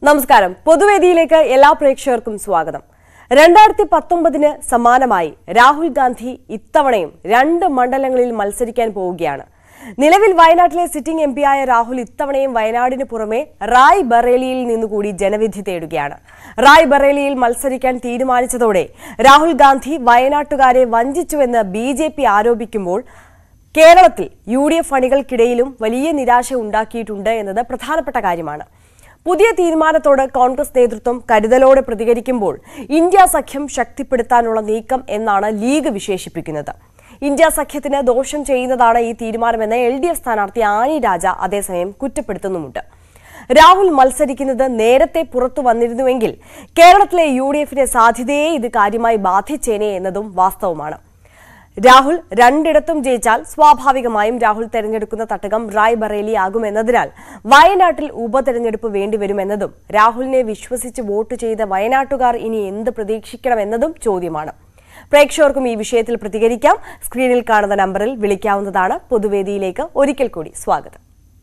നമസ്കാരം പൊതുവേദിയിലേക്ക് എല്ലാ പ്രേക്ഷകർക്കും സ്വാഗതം രണ്ടായിരത്തി പത്തൊമ്പതിന് സമാനമായി രാഹുൽ ഗാന്ധി ഇത്തവണയും രണ്ട് മണ്ഡലങ്ങളിൽ മത്സരിക്കാൻ പോവുകയാണ് നിലവിൽ വയനാട്ടിലെ സിറ്റിംഗ് എം പിയായ രാഹുൽ ഇത്തവണയും വയനാടിന് പുറമെ റായ് ബറേലിയിൽ നിന്നുകൂടി ജനവിധി തേടുകയാണ് റായ് ബറേലിയിൽ മത്സരിക്കാൻ തീരുമാനിച്ചതോടെ രാഹുൽ ഗാന്ധി വയനാട്ടുകാരെ വഞ്ചിച്ചുവെന്ന് ബി ജെ പി ആരോപിക്കുമ്പോൾ കേരളത്തിൽ യു ഡി എഫ് അണികൾക്കിടയിലും വലിയ നിരാശ ഉണ്ടാക്കിയിട്ടുണ്ട് എന്നത് പ്രധാനപ്പെട്ട കാര്യമാണ് പുതിയ തീരുമാനത്തോട് കോൺഗ്രസ് നേതൃത്വം കരുതലോടെ പ്രതികരിക്കുമ്പോൾ ഇന്ത്യ സഖ്യം ശക്തിപ്പെടുത്താനുള്ള നീക്കം എന്നാണ് ലീഗ് വിശേഷിപ്പിക്കുന്നത് ഇന്ത്യ സഖ്യത്തിന് ദോഷം ചെയ്യുന്നതാണ് ഈ തീരുമാനമെന്ന് എൽ ഡി എഫ് സ്ഥാനാർത്ഥി ആനി രാജ അതേസമയം കുറ്റപ്പെടുത്തുന്നുമുണ്ട് രാഹുൽ മത്സരിക്കുന്നത് നേരത്തെ പുറത്തു വന്നിരുന്നുവെങ്കിൽ കേരളത്തിലെ യു ഡി എഫിന്റെ സാധ്യതയെ ഇത് കാര്യമായി ബാധിച്ചേനെ എന്നതും വാസ്തവമാണ് രാഹുൽ രണ്ടിടത്തും ജയിച്ചാൽ സ്വാഭാവികമായും രാഹുൽ തെരഞ്ഞെടുക്കുന്ന തട്ടകം റായ് ബറേലി ആകുമെന്നതിനാൽ വയനാട്ടിൽ ഉപതെരഞ്ഞെടുപ്പ് വേണ്ടിവരുമെന്നതും രാഹുലിനെ വിശ്വസിച്ച് വോട്ട് ചെയ്ത വയനാട്ടുകാർ ഇനി എന്ത് പ്രതീക്ഷിക്കണമെന്നതും ചോദ്യമാണ് പ്രേക്ഷകർക്കും ഈ വിഷയത്തിൽ പ്രതികരിക്കാം സ്ക്രീനിൽ കാണുന്ന നമ്പറിൽ വിളിക്കാവുന്നതാണ് പൊതുവേദിയിലേക്ക് ഒരിക്കൽ കൂടി സ്വാഗതം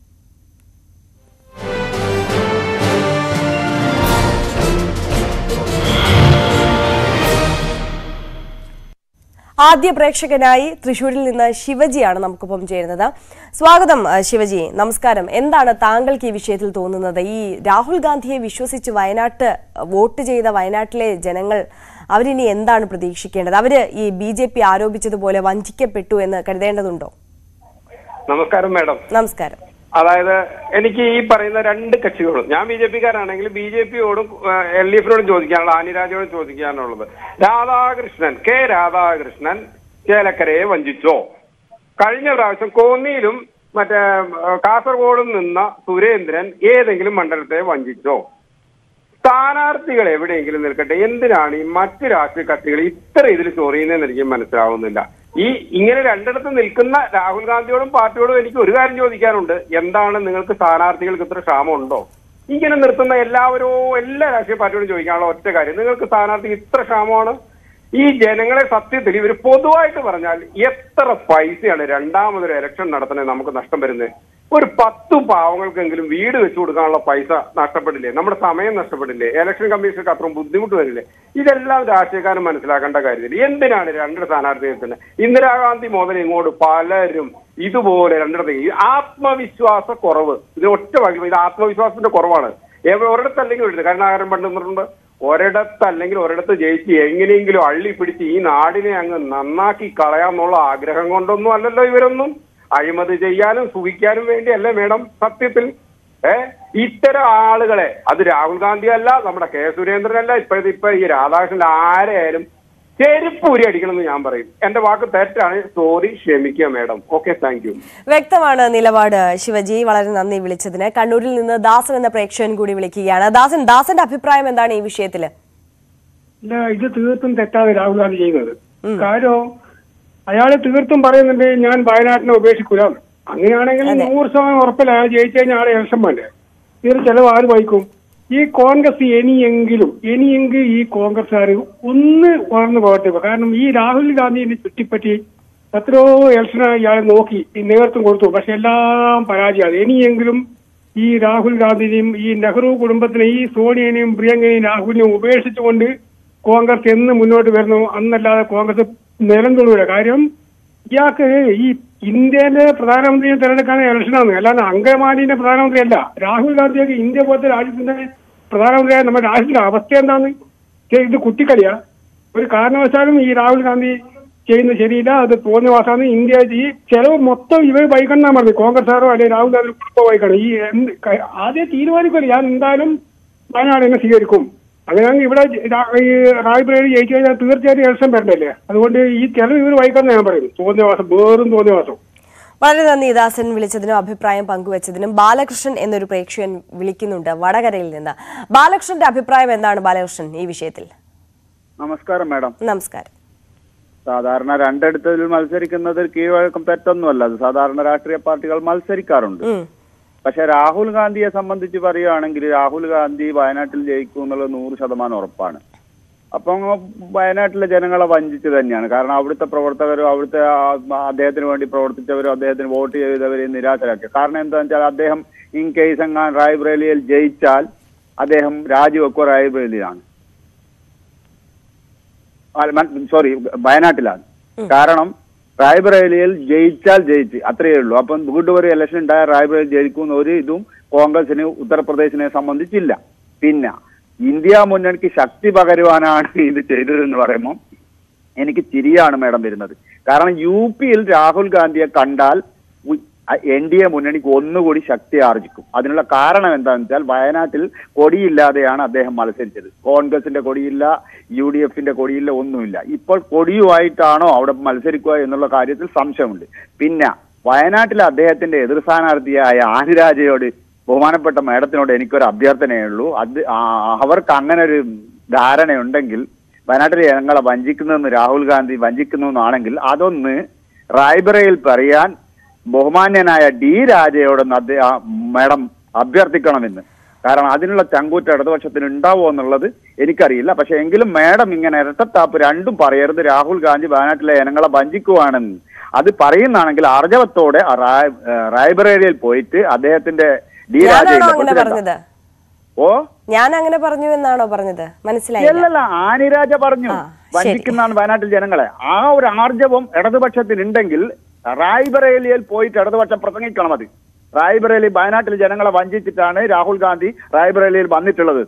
ആദ്യ പ്രേക്ഷകനായി തൃശൂരിൽ നിന്ന് ശിവജിയാണ് നമുക്കൊപ്പം ചേരുന്നത് സ്വാഗതം ആ, ശിവജി നമസ്കാരം എന്താണ് താങ്കൾക്ക് ഈ വിഷയത്തിൽ തോന്നുന്നത് ഈ രാഹുൽ ഗാന്ധിയെ വിശ്വസിച്ച് വയനാട്ട് വോട്ട് ചെയ്ത വയനാട്ടിലെ ജനങ്ങൾ അവരിനി എന്താണ് പ്രതീക്ഷിക്കേണ്ടത് അവര് ഈ ബി ജെ പി ആരോപിച്ചതുപോലെ വഞ്ചിക്കപ്പെട്ടു എന്ന് കരുതേണ്ടതുണ്ടോ നമസ്കാരം മാഡം നമസ്കാരം അതായത് എനിക്ക് ഈ പറയുന്ന രണ്ട് കക്ഷികളും ഞാൻ ബി ജെ പിക്കാരാണെങ്കിൽ ബി ജെ പിയോടും എൽ ഡി എഫിനോടും ചോദിക്കാനുള്ള ആനിരാജയോടും ചോദിക്കാനുള്ളത് രാധാകൃഷ്ണൻ കെ രാധാകൃഷ്ണൻ ചേലക്കരയെ വഞ്ചിച്ചോ കഴിഞ്ഞ പ്രാവശ്യം കോന്നിയിലും മറ്റേ ഏഹ്, കാസർഗോഡും നിന്ന സുരേന്ദ്രൻ ഏതെങ്കിലും മണ്ഡലത്തെ വഞ്ചിച്ചോ സ്ഥാനാർത്ഥികൾ എവിടെയെങ്കിലും നിൽക്കട്ടെ എന്തിനാണ് ഈ മറ്റ് രാഷ്ട്രീയ കക്ഷികൾ ഇത്ര ഇതിൽ ചൊറിയുന്നതെന്ന് എനിക്ക് മനസ്സിലാവുന്നില്ല ഈ ഇങ്ങനെ രണ്ടിടത്ത് നിൽക്കുന്ന രാഹുൽ ഗാന്ധിയോടും പാർട്ടിയോടും എനിക്ക് ഒരു കാര്യം ചോദിക്കാനുണ്ട് എന്താണ് നിങ്ങൾക്ക് സ്ഥാനാർത്ഥികൾക്ക് ഇത്ര ക്ഷാമം ഉണ്ടോ ഇങ്ങനെ നിർത്തുന്ന എല്ലാവരും എല്ലാ രാഷ്ട്രീയ പാർട്ടിയോടും ചോദിക്കാനുള്ള ഒറ്റ കാര്യം നിങ്ങൾക്ക് സ്ഥാനാർത്ഥിക്ക് ഇത്ര ക്ഷാമമാണ് ഈ ജനങ്ങളെ സത്യത്തിൽ ഇവർ പൊതുവായിട്ട് പറഞ്ഞാൽ എത്ര പൈസയാണ് രണ്ടാമതൊരു ഇലക്ഷൻ നടത്തണേ നമുക്ക് നഷ്ടം വരുന്നത് ഒരു പത്ത് പാവങ്ങൾക്കെങ്കിലും വീട് വെച്ചു കൊടുക്കാനുള്ള പൈസ നഷ്ടപ്പെടില്ലേ നമ്മുടെ സമയം നഷ്ടപ്പെടില്ലേ ഇലക്ഷൻ കമ്മീഷർക്ക് അത്രയും ബുദ്ധിമുട്ട് വരില്ലേ ഇതെല്ലാം രാഷ്ട്രീയക്കാരും മനസ്സിലാക്കേണ്ട കാര്യമില്ല എന്തിനാണ് രണ്ട് സ്ഥാനാർത്ഥികൾ ഇന്ദിരാഗാന്ധി മുതൽ ഇങ്ങോട്ട് പലരും ഇതുപോലെ രണ്ടിടത്ത് ഈ ആത്മവിശ്വാസ കുറവ് ഇത് ഒറ്റ വാക്കിൽ ഇത് ആത്മവിശ്വാസത്തിന്റെ കുറവാണ് എവ- ഒരിടത്തല്ലെങ്കിൽ ഒരിടത്ത് കരുണാകരൻ പണ്ട് നിന്നിട്ടുണ്ട് ഒരിടത്ത് അല്ലെങ്കിൽ ഒരിടത്ത് ജയിച്ച് എങ്ങനെയെങ്കിലും അള്ളി പിടിച്ച് ഈ നാടിനെ അങ്ങ് നന്നാക്കി കളയാന്നുള്ള ആഗ്രഹം കൊണ്ടൊന്നും അല്ലല്ലോ ഇവരൊന്നും അഴിമതി ചെയ്യാനും സുഖിക്കാനും വേണ്ടിയല്ലേ മേഡം സത്യത്തിൽ ഏ ഇത്തരം ആളുകളെ അത് രാഹുൽ ഗാന്ധി അല്ല നമ്മുടെ കെ സുരേന്ദ്രനല്ല ഇപ്പോഴത്തെ ഇപ്പൊ ഈ രാധാകൃഷ്ണൻ ആരെയായാലും ചെരുപ്പ് ഉരി അടിക്കണമെന്ന് ഞാൻ പറയും എന്റെ വാക്ക് തെറ്റാണ് സോറി ക്ഷമിക്കുക മേഡം ഓക്കെ താങ്ക് യു വ്യക്തമാണ് നിലപാട് ശിവജി വളരെ നന്ദി വിളിച്ചതിന് കണ്ണൂരിൽ നിന്ന് ദാസൻ എന്ന പ്രേക്ഷകൻ കൂടി വിളിക്കുകയാണ് ദാസൻ ദാസന്റെ അഭിപ്രായം എന്താണ് ഈ വിഷയത്തില് ഇല്ല ഇത് തീർത്തും തെറ്റാണ് രാഹുൽ ഗാന്ധി ചെയ്യുന്നത് കാര്യം അയാള് തീർത്തും പറയുന്നുണ്ട് ഞാൻ വയനാട്ടിനെ ഉപേക്ഷിക്കൂല അങ്ങനെയാണെങ്കിൽ നൂറ് ശതമാനം ഉറപ്പില്ല അയാൾ ജയിച്ചു കഴിഞ്ഞാൽ ആളെ ഇലക്ഷൻ വേണ്ടേ ഇതിന് ചെലവ് ആര് വഹിക്കും ഈ കോൺഗ്രസ് ഇനിയെങ്കിലും ഇനിയെങ്കിൽ ഈ കോൺഗ്രസ്സുകാർ ഒന്ന് ഉണർന്നു പോകട്ടെ കാരണം ഈ രാഹുൽ ഗാന്ധിനെ ചുറ്റിപ്പറ്റി എത്രയോ ഇലക്ഷന് ഇയാളെ നോക്കി ഈ നേതൃത്വം കൊടുത്തു പക്ഷെ എല്ലാം പരാജയമാണ് ഇനിയെങ്കിലും ഈ രാഹുൽ ഗാന്ധിനെയും ഈ നെഹ്റു കുടുംബത്തിനെ ഈ സോണിയനെയും പ്രിയങ്കനെയും രാഹുലിനെയും ഉപേക്ഷിച്ചുകൊണ്ട് കോൺഗ്രസ് എന്ന് മുന്നോട്ട് വരുന്നു അന്നല്ലാതെ കോൺഗ്രസ് നിലം തൊഴില്ല കാര്യം ഇയാൾക്ക് ഈ ഇന്ത്യയിലെ പ്രധാനമന്ത്രിയെ തെരഞ്ഞെടുക്കാൻ ഇലക്ഷനാണ് അല്ലാതെ അങ്കമാലിന്റെ പ്രധാനമന്ത്രി അല്ല രാഹുൽ ഗാന്ധിയൊക്കെ ഇന്ത്യ പോലത്തെ രാജ്യത്തിന്റെ പ്രധാനമന്ത്രിയായ നമ്മുടെ രാജ്യത്തിന്റെ അവസ്ഥ എന്താണ് ഛെ, ഇത് കുട്ടിക്കളിയാ ഒരു കാരണവശാലും ഈ രാഹുൽ ഗാന്ധി ചെയ്യുന്നത് ശരിയില്ല അത് തോന്നിയ മാസമാണ് ഇന്ത്യ ഈ ചെലവ് മൊത്തം ഇവർ വഹിക്കണം പറഞ്ഞു കോൺഗ്രസ്സുകാരോ അല്ലെങ്കിൽ രാഹുൽ ഗാന്ധി കുടുംബം വഹിക്കണം ഈ എന്ത് ക- ആദ്യം തീരുമാനിക്കില്ല ഞാൻ എന്തായാലും വയനാട് എന്നെ സ്വീകരിക്കും അങ്ങനെയാണെങ്കിൽ ഇവിടെ രാ- ഈ റായ്ബറേലി ജയിച്ചു കഴിഞ്ഞാൽ തീർച്ചയായിട്ടും ഇലക്ഷൻ വരണ്ടല്ലേ അതുകൊണ്ട് ഈ ചെലവ് ഇവർ വഹിക്കണം ഞാൻ പറയും തോന്നിയ മാസം വേറും തോന്നിയ മാസം വളരെ നന്ദി ദാസൻ വിളിച്ചതിനും അഭിപ്രായം പങ്കുവച്ചതിനും ബാലകൃഷ്ണൻ എന്നൊരു പ്രേക്ഷകൻ വിളിക്കുന്നുണ്ട് വടകരയിൽ നിന്ന് ബാലകൃഷ്ണന്റെ അഭിപ്രായം എന്താണ് ബാലകൃഷ്ണൻ ഈ വിഷയത്തിൽ നമസ്കാരം മാഡം നമസ്കാരം സാധാരണ രണ്ടിടത്തിൽ മത്സരിക്കുന്നത് കീഴ്വഴക്കം തെറ്റൊന്നുമല്ല അത് സാധാരണ രാഷ്ട്രീയ പാർട്ടികൾ മത്സരിക്കാറുണ്ട് ഉം. പക്ഷെ രാഹുൽ ഗാന്ധിയെ സംബന്ധിച്ച് പറയുകയാണെങ്കിൽ രാഹുൽ ഗാന്ധി വയനാട്ടിൽ ജയിക്കും എന്നുള്ളത് നൂറ് ശതമാനം ഉറപ്പാണ് അപ്പം വയനാട്ടിലെ ജനങ്ങളെ വഞ്ചിച്ച് തന്നെയാണ് കാരണം അവിടുത്തെ പ്രവർത്തകരും അവിടുത്തെ ആ- അദ്ദേഹത്തിന് വേണ്ടി പ്രവർത്തിച്ചവരും അദ്ദേഹത്തിന് വോട്ട് ചെയ്തവരെയും നിരാശരാക്കി കാരണം എന്താണെന്ന് വെച്ചാൽ അദ്ദേഹം ഇൻ കേസ് എങ്ങാൻ റായ്ബറേലിയിൽ ജയിച്ചാൽ അദ്ദേഹം രാജിവെക്കുക റായ്ബറേലിയിലാണ് സോറി വയനാട്ടിലാണ് കാരണം റായ്ബറേലിയിൽ ജയിച്ചാൽ ജയിച്ച് അത്രയേ ഉള്ളൂ അപ്പം വീണ്ടും ഒരു ഇലക്ഷൻ ഉണ്ടായ റായ്ബറേലി ജയിക്കുന്ന ഒരു ഇതും കോൺഗ്രസിന് ഉത്തർപ്രദേശിനെ സംബന്ധിച്ചില്ല പിന്നെ ഇന്ത്യ മുന്നണിക്ക് ശക്തി പകരുവാനാണ് ഇത് ചെയ്തതെന്ന് പറയുമ്പോൾ എനിക്ക് ചിരിയാണ് മേഡം വരുന്നത് കാരണം യു പിയിൽ രാഹുൽ ഗാന്ധിയെ കണ്ടാൽ എൻ ഡി എ മുന്നണിക്ക് ഒന്നുകൂടി ശക്തി ആർജിക്കും അതിനുള്ള കാരണം എന്താണെന്ന് വെച്ചാൽ വയനാട്ടിൽ കൊടിയില്ലാതെയാണ് അദ്ദേഹം മത്സരിച്ചത് കോൺഗ്രസിന്റെ കൊടിയില്ല യു ഡി എഫിന്റെ കൊടിയില്ല ഒന്നുമില്ല ഇപ്പോൾ കൊടിയുമായിട്ടാണോ അവിടെ മത്സരിക്കുക എന്നുള്ള കാര്യത്തിൽ സംശയമുണ്ട് പിന്നെ വയനാട്ടിൽ അദ്ദേഹത്തിന്റെ എതിർ സ്ഥാനാർത്ഥിയായ ആനിരാജയോട് ബഹുമാനപ്പെട്ട മേഡത്തിനോട് എനിക്കൊരു അഭ്യർത്ഥനയേ ഉള്ളൂ അത് ആ- അവർക്ക് അങ്ങനെ ഒരു ധാരണയുണ്ടെങ്കിൽ വയനാട്ടിലെ ജനങ്ങളെ വഞ്ചിക്കുന്നതെന്ന് രാഹുൽ ഗാന്ധി വഞ്ചിക്കുന്നതെന്നാണെങ്കിൽ അതൊന്ന് റായ്ബറയിൽ പറയാൻ ബഹുമാന്യനായ ഡി രാജയോടൊന്ന് അദ്ദേഹം മേഡം അഭ്യർത്ഥിക്കണമെന്ന് കാരണം അതിനുള്ള ചങ്കൂറ്റ ഇടതുപക്ഷത്തിന് ഉണ്ടാവുമോ എന്നുള്ളത് എനിക്കറിയില്ല പക്ഷെ എങ്കിലും മേഡം ഇങ്ങനെ ഇരട്ടത്താപ്പ് രണ്ടും പറയരുത് രാഹുൽ ഗാന്ധി വയനാട്ടിലെ ജനങ്ങളെ വഞ്ചിക്കുവാണെന്ന് അത് പറയുന്നാണെങ്കിൽ ആർജവത്തോടെ ആ റായ്- ഏഹ് റായ്ബറേലിയിൽ പോയിട്ട് അദ്ദേഹത്തിന്റെ ഡി ഞാനാണോ രാജയില്ല അങ്ങനെ പ്രസിഡന്റാ. പറഞ്ഞത് ഓ ഞാൻ അങ്ങനെ പറഞ്ഞു എന്നാണോ പറഞ്ഞത് മനസ്സിലായില്ല അല്ലല്ല ആനിരാജ പറഞ്ഞു ആ, ശരി. വഞ്ചിക്കുന്നതാണ് വയനാട്ടിൽ ജനങ്ങളെ ആ ഒരു ആർജവം ഇടതുപക്ഷത്തിനുണ്ടെങ്കിൽ റായ്ബറേലിയിൽ പോയിട്ട് ഇടതുപക്ഷം പ്രസംഗിക്കണം അത് റായ്ബറേലി വയനാട്ടിൽ ജനങ്ങളെ വഞ്ചിച്ചിട്ടാണ് രാഹുൽ ഗാന്ധി റായ്ബറേലിയിൽ വന്നിട്ടുള്ളത്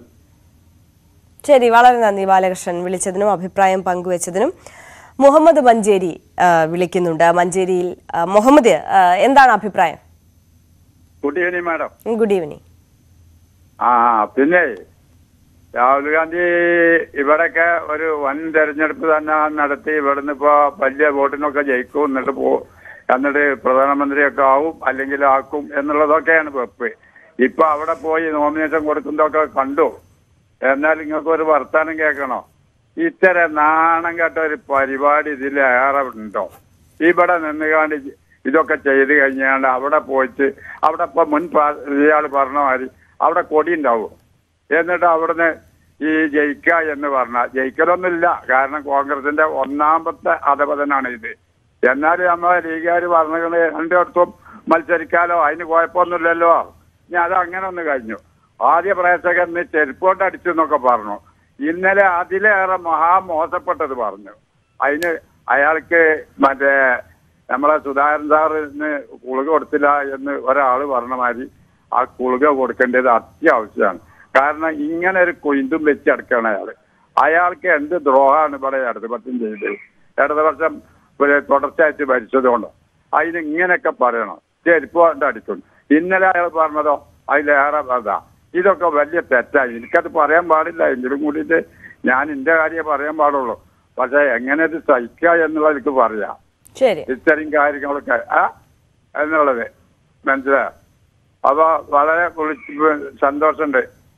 ശരി വളരെ നന്ദി ബാലകൃഷ്ണൻ വിളിച്ചതിനും അഭിപ്രായം പങ്കുവച്ചതിനും മുഹമ്മദ് മഞ്ചേരി ആ, വിളിക്കുന്നുണ്ട് മഞ്ചേരിയിൽ ആ, മുഹമ്മദ് ആ, എന്താണ് അഭിപ്രായം good evening madam good evening ആ പിന്നെ രാഹുൽ ഗാന്ധി ഇവിടെയൊക്കെ ഒരു വൻ തെരഞ്ഞെടുപ്പ് തന്നെ നടത്തി ഇവിടുന്ന് ഇപ്പോ വലിയ വോട്ടിനൊക്കെ ജയിക്കും എന്നിട്ട് പോ എന്നിട്ട് പ്രധാനമന്ത്രിയൊക്കെ ആവും അല്ലെങ്കിൽ ആക്കും എന്നുള്ളതൊക്കെയാണ് വെപ്പ് ഇപ്പൊ അവിടെ പോയി നോമിനേഷൻ കൊടുക്കുന്നതൊക്കെ കണ്ടു എന്നാൽ നിങ്ങൾക്ക് ഒരു വർത്താനം കേൾക്കണോ ഇത്തരം നാണം കെട്ട ഒരു പരിപാടി ഇതിലേറെ ഉണ്ടോ ഇവിടെ നിന്നുകാണ്ട് ഇതൊക്കെ ചെയ്ത് കഴിഞ്ഞാണ്ട് അവിടെ പോയിട്ട് അവിടെ ഇപ്പൊ മുൻ പാ- ഇയാൾ പറഞ്ഞ മാതിരി അവിടെ കൊടി ഉണ്ടാവും എന്നിട്ട് അവിടുന്ന് ഈ ജയിക്കുക എന്ന് പറഞ്ഞാൽ ജയിക്കലൊന്നുമില്ല കാരണം കോൺഗ്രസിന്റെ ഒന്നാമത്തെ അധപതനാണ് ഇത് എന്നാൽ നമ്മളെ ലീഗുകാർ പറഞ്ഞത് രണ്ടിടത്തും മത്സരിക്കാലോ അതിന് കുഴപ്പമൊന്നുമില്ലല്ലോ ഇനി അത് അങ്ങനെ ഒന്ന് കഴിഞ്ഞു ആദ്യ പ്രേക്ഷകന് ചെരുപ്പോട്ട് അടിച്ചു എന്നൊക്കെ പറഞ്ഞു ഇന്നലെ അതിലേറെ മഹാമോശപ്പെട്ടത് പറഞ്ഞു അതിന് അയാൾക്ക് മറ്റേ നമ്മളെ സുധാകരൻ സാറിന് കുളുക കൊടുത്തില്ല എന്ന് ഒരാള് പറഞ്ഞ മാതിരി ആ കുളുക കൊടുക്കേണ്ടത് അത്യാവശ്യമാണ് കാരണം ഇങ്ങനെ ഒരു കൊയിന്തും വെച്ച് അടക്കാണ് അയാള് അയാൾക്ക് എന്ത് ദ്രോഹമാണ് ഇവിടെ ഇടതുപക്ഷം ചെയ്തത് ഇടതുപക്ഷം ഒരു തുടർച്ചയായിട്ട് ഭരിച്ചതുകൊണ്ടോ അതിന് ഇങ്ങനെയൊക്കെ പറയണം ചെരുപ്പ് കൊണ്ട് അടിക്കും ഇന്നലെ അയാൾ പറഞ്ഞതോ അതിലേറെ അതാ ഇതൊക്കെ വലിയ തെറ്റായി എനിക്കത് പറയാൻ പാടില്ല എങ്കിലും കൂടിയിട്ട് ഞാൻ എന്റെ കാര്യം പറയാൻ പാടുള്ളൂ പക്ഷെ എങ്ങനെ ഇത് സഹിക്കുക എന്നുള്ളത് എനിക്ക് പറയാം ശരി ഇത്തരം കാര്യങ്ങളൊക്കെ ആ എന്നുള്ളത് മനസ്സിലായോ അപ്പൊ വളരെ വിളിച്ച് സന്തോഷമുണ്ട്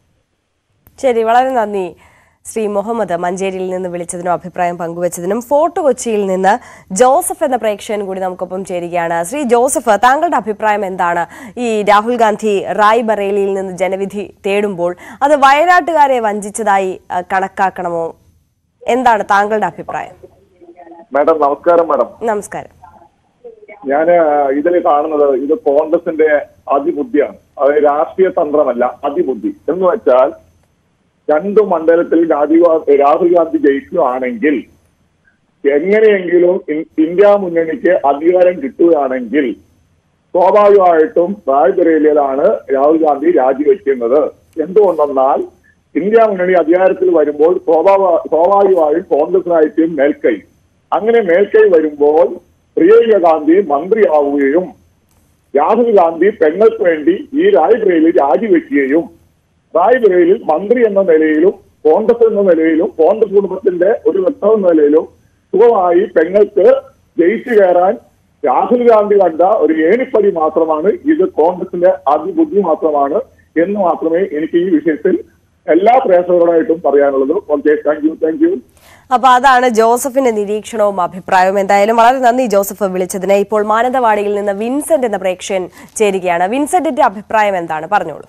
ശരി വളരെ നന്ദി ശ്രീ മുഹമ്മദ് മഞ്ചേരിയിൽ നിന്ന് വിളിച്ചതിനും അഭിപ്രായം പങ്കുവച്ചതിനും ഫോർട്ട് കൊച്ചിയിൽ നിന്ന് ജോസഫ് എന്ന പ്രേക്ഷകൻ കൂടി നമുക്കൊപ്പം ചേരുകയാണ് ശ്രീ ജോസഫ് താങ്കളുടെ അഭിപ്രായം എന്താണ് ഈ രാഹുൽ ഗാന്ധി റായ് ബറേലിയിൽ നിന്ന് ജനവിധി തേടുമ്പോൾ അത് വയനാട്ടുകാരെ വഞ്ചിച്ചതായി ആ, കണക്കാക്കണമോ എന്താണ് താങ്കളുടെ അഭിപ്രായം മാഡം നമസ്കാരം മാഡം നമസ്കാരം ഞാൻ ഇതിൽ കാണുന്നത് ഇത് കോൺഗ്രസിന്റെ അതിബുദ്ധിയാണ് അത് രാഷ്ട്രീയ തന്ത്രമല്ല അതിബുദ്ധി എന്ന് വെച്ചാൽ രണ്ടു മണ്ഡലത്തിൽ രാജീവ് ഗാ- രാഹുൽ ഗാന്ധി ജയിക്കുകയാണെങ്കിൽ എങ്ങനെയെങ്കിലും ഇൻ- ഇന്ത്യ മുന്നണിക്ക് അധികാരം കിട്ടുകയാണെങ്കിൽ സ്വാഭാവികമായിട്ടും റായ്ബറേലിയിലാണ് രാഹുൽ ഗാന്ധി രാജിവെക്കുന്നത് എന്തുകൊണ്ടെന്നാൽ ഇന്ത്യ മുന്നണി അധികാരത്തിൽ വരുമ്പോൾ സ്വാഭാവ- സ്വാഭാവികമായും കോൺഗ്രസിനായിരിക്കും മേൽക്കൈ അങ്ങനെ മേൽക്കൈ വരുമ്പോൾ പ്രിയങ്ക ഗാന്ധി മന്ത്രിയാവുകയും രാഹുൽ ഗാന്ധി പെങ്ങൾക്ക് വേണ്ടി ഈ റായ്ബറേലിയിൽ രാജിവെക്കുകയും റായ്ബറേലിയിൽ മന്ത്രി എന്ന നിലയിലും കോൺഗ്രസ് എന്ന നിലയിലും കോൺഗ്രസ് കുടുംബത്തിന്റെ ഒരു വ്യക്തം എന്ന നിലയിലും സുഖമായി പെങ്ങൾക്ക് ജയിച്ചു കയറാൻ രാഹുൽ ഗാന്ധി കണ്ട ഒരു ഏണിപ്പടി മാത്രമാണ് ഇത് കോൺഗ്രസിന്റെ അതിബുദ്ധി മാത്രമാണ് എന്ന് മാത്രമേ എനിക്ക് ഈ വിഷയത്തിൽ എല്ലാ പ്രേക്ഷകരോടായിട്ടും പറയാനുള്ളത് okay thank you thank you അപ്പൊ അതാണ് ജോസഫിന്റെ നിരീക്ഷണവും അഭിപ്രായവും എന്തായാലും വളരെ നന്ദി ജോസഫ് വിളിച്ചതിന് ഇപ്പോൾ മാനന്തവാടിയിൽ നിന്ന് വിൻസെന്റ് എന്ന പ്രേക്ഷകൻ ചേരുകയാണ് വിൻസെന്റിന്റെ അഭിപ്രായം എന്താണ് പറഞ്ഞോളൂ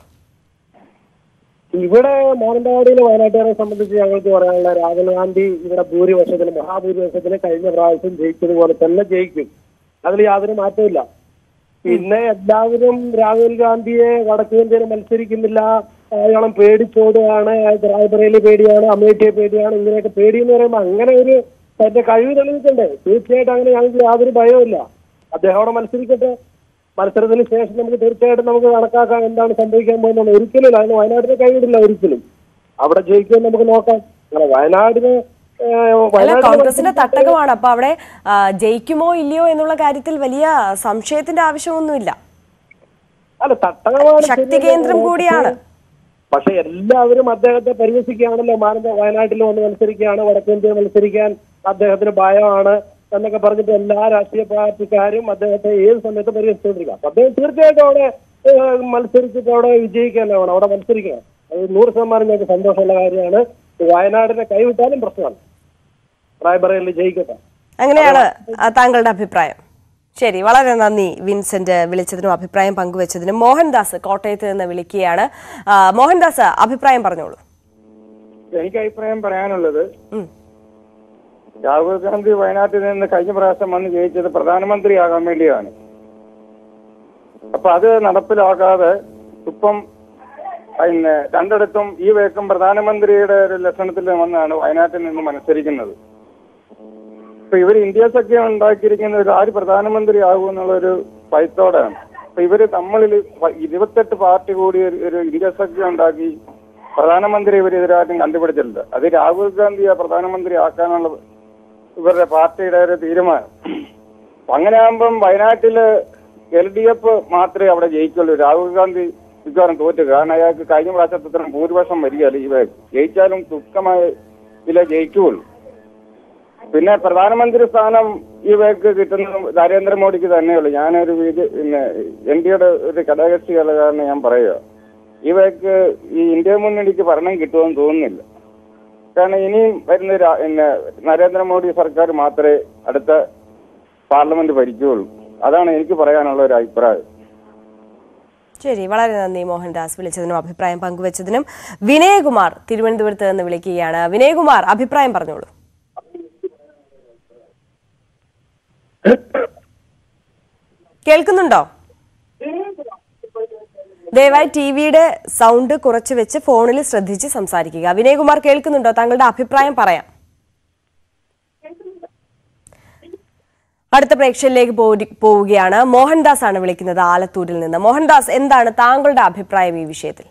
ഇവിടെ മാനന്തവാടിയിലെ വയനാട്ടുകാരെ സംബന്ധിച്ച് ഞങ്ങൾക്ക് പറയാനുള്ള രാഹുൽ ഗാന്ധി ഇവിടെ ഭൂരിപക്ഷത്തിന് മഹാഭൂരിപക്ഷത്തിന് കഴിഞ്ഞ പ്രാവശ്യം ജയിച്ചതുപോലെ തന്നെ ജയിക്കും അതിൽ യാതൊരു മാറ്റമില്ല പിന്നെ എല്ലാവരും രാഹുൽ ഗാന്ധിയെ വടക്കു ഇന്ത്യയിൽ മത്സരിക്കുന്നില്ല അയാളും പേടിച്ചോടുകയാണ് അയാൾക്ക് റായ്ബറേലി പേടിയാണ് അമേഠിയെ പേടിയാണ് ഇങ്ങനെയൊക്കെ പേടി എന്ന് പറയുമ്പോൾ അങ്ങനെ ഒരു തന്റെ കഴിവ് തെളിയിക്കണ്ടേ തീർച്ചയായിട്ടും അങ്ങനെ ഞങ്ങൾക്ക് യാതൊരു ഭയവുമില്ല അദ്ദേഹം അവിടെ മത്സരിക്കട്ടെ മത്സരത്തിന് ശേഷം നമുക്ക് തീർച്ചയായിട്ടും നമുക്ക് കണക്കാക്കാം എന്താണ് സംഭവിക്കാൻ പോകുന്നത് ഒരിക്കലും അതിന് വയനാടിനെ കൈവിടില്ല ഒരിക്കലും അവിടെ ജയിക്കുമെന്ന് നമുക്ക് നോക്കാം അങ്ങനെ വയനാടിന് ഏഹ്, അല്ല വയനാടിന് കോൺഗ്രസിന്റെ തട്ടകമാണ് അപ്പൊ അവിടെ ആ, ജയിക്കുമോ ഇല്ലയോ എന്നുള്ള കാര്യത്തിൽ വലിയ സംശയത്തിന്റെ ആവശ്യമൊന്നുമില്ല അല്ല തട്ടകമാണ് ശക്തി ശരിയല്ലേ? കേന്ദ്രം കൂടിയാണ്. പക്ഷെ എല്ലാവരും അദ്ദേഹത്തെ പരിഹസിക്കുകയാണല്ലോ മാനന്ത വയനാട്ടിൽ വന്ന് മത്സരിക്കുകയാണ് വടക്കേന്ത്യ മത്സരിക്കാൻ അദ്ദേഹത്തിന് ഭയമാണ് എന്നൊക്കെ പറഞ്ഞിട്ട് എല്ലാ രാഷ്ട്രീയ പാർട്ടിക്കാരും അദ്ദേഹത്തെ ഏത് സമയത്ത് പരിഹസിച്ചുകൊണ്ടിരിക്കുക അപ്പൊ അദ്ദേഹം തീർച്ചയായിട്ടും അവിടെ ഏഹ്, മത്സരിച്ചിട്ട് അവിടെ വിജയിക്കാൻ വേണം അവിടെ മത്സരിക്കണം അത് നൂറ് ശതമാനം ഞങ്ങൾക്ക് സന്തോഷമുള്ള കാര്യമാണ് വയനാടിനെ കൈവിട്ടാലും പ്രശ്നമാണ് റായ്ബറയിൽ ജയിക്കട്ടെ അങ്ങനെയാണ് ആ, താങ്കളുടെ അഭിപ്രായം ശരി വളരെ നന്ദി വിൻസെന്റ് വിളിച്ചതിനും അഭിപ്രായം പങ്കുവച്ചതിനും മോഹൻദാസ് കോട്ടയത്ത് നിന്ന് വിളിക്കുകയാണ് ആ, മോഹൻദാസ് അഭിപ്രായം പറഞ്ഞോളൂ എനിക്ക് അഭിപ്രായം പറയാനുള്ളത് ഉം. രാഹുൽ ഗാന്ധി വയനാട്ടിൽ നിന്ന് കഴിഞ്ഞ പ്രാവശ്യം വന്ന് ജയിച്ചത് പ്രധാനമന്ത്രിയാകാൻ വേണ്ടിയാണ് അപ്പൊ അത് നടപ്പിലാക്കാതെ ഇപ്പം പിന്നെ രണ്ടിടത്തും ഈ വേക്കും പ്രധാനമന്ത്രിയുടെ ഒരു ലക്ഷണത്തിൽ വന്നാണ് വയനാട്ടിൽ നിന്ന് മത്സരിക്കുന്നത് ഇപ്പൊ ഇവർ ഇന്ത്യ സഖ്യം ഉണ്ടാക്കിയിരിക്കുന്ന ഒരു ആര് പ്രധാനമന്ത്രി ആകും എന്നുള്ളൊരു ഭയത്തോടെയാണ് അപ്പൊ ഇവര് തമ്മിൽ ഇരുപത്തെട്ട് പാർട്ടി കൂടി ഒരു- ഒരു ഇന്ത്യ സഖ്യം ഉണ്ടാക്കി പ്രധാനമന്ത്രി ഇവർ ഇതിനായിട്ടും കണ്ടുപിടിച്ചിട്ടുണ്ട് അത് രാഹുൽ ഗാന്ധിയെ പ്രധാനമന്ത്രി ആക്കാനുള്ള ഇവരുടെ പാർട്ടിയുടെ ഒരു തീരുമാനം അപ്പൊ അങ്ങനെ ആകുമ്പം വയനാട്ടില് എൽ ഡി എഫ് മാത്രമേ അവിടെ ജയിക്കുള്ളൂ രാഹുൽ ഗാന്ധി മിക്കവാറും തോറ്റു കാരണം അയാൾക്ക് കഴിഞ്ഞ പ്രാവശ്യത്തെ അത്രയും ഭൂരിപക്ഷം വരികയല്ല ഈ വേഗം ജയിച്ചാലും തുച്ഛമായ ഇതിലെ ജയിക്കുകയുള്ളൂ പിന്നെ പ്രധാനമന്ത്രി സ്ഥാനം ഈ വേക്ക് കിട്ടുന്നത് നരേന്ദ്രമോദിക്ക് തന്നെയുള്ളൂ ഞാനൊരു ബി- പിന്നെ എൻ ഡിയുടെ ഒരു ഘടകകക്ഷിയുള്ള കാരണം ഞാൻ പറയുക ഈ വേക്ക് ഈ ഇന്ത്യ മുന്നണിക്ക് ഭരണം കിട്ടുമെന്ന് തോന്നുന്നില്ല കാരണം ഇനിയും വരുന്ന രാ- പിന്നെ നരേന്ദ്രമോദി സർക്കാർ മാത്രമേ അടുത്ത പാർലമെന്റ് ഭരിക്കുകയുള്ളൂ അതാണ് എനിക്ക് പറയാനുള്ള ഒരു അഭിപ്രായം ശരി വളരെ നന്ദി മോഹൻദാസ് വിളിച്ചതിനും അഭിപ്രായം പങ്കുവച്ചതിനും വിനയകുമാർ തിരുവനന്തപുരത്ത് നിന്ന് വിളിക്കുകയാണ് വിനയകുമാർ അഭിപ്രായം പറഞ്ഞോളൂ കേൾക്കുന്നുണ്ടോ ദയവായി ടി വിയുടെ സൗണ്ട് കുറച്ച് വെച്ച് ഫോണിൽ ശ്രദ്ധിച്ച് സംസാരിക്കുക വിനയകുമാർ കേൾക്കുന്നുണ്ടോ താങ്കളുടെ അഭിപ്രായം പറയാം അടുത്ത പ്രേക്ഷകരിലേക്ക് പോരി- പോവുകയാണ് മോഹൻദാസ് ആണ് വിളിക്കുന്നത് ആലത്തൂരിൽ നിന്ന് മോഹൻദാസ് എന്താണ് താങ്കളുടെ അഭിപ്രായം ഈ വിഷയത്തിൽ